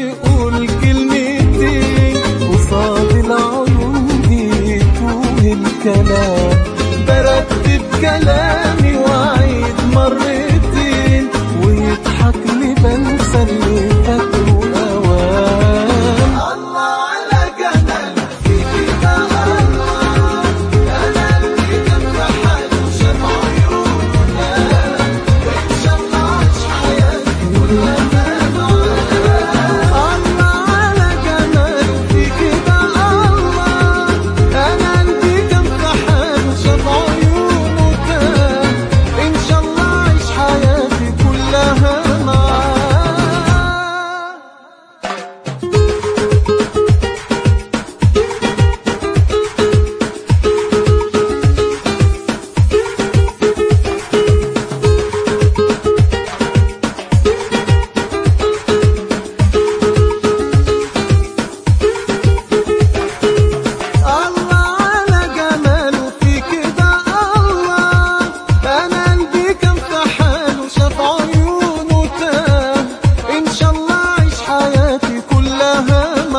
يقول كلمتين قصاد العيون يتوه الكلام برتب كلامي وأعيد مرتين ويضحك لي بنسى اللي فاته أوام الله على جمال فيكي ده الله أنا اللي كان بحاله شاف عيوننا إن شاء الله أعيش حياتي كلها معاه الله على جمال فيكي ده الله أنا قلبي كان بحاله شاف عيونه تاه إن شاء الله أعيش حياتي كلها معاه الله على جماله في كده الله انا قلبي كان في حاله شاف عيونه تاه ان شاء الله اعيش حياتي كلها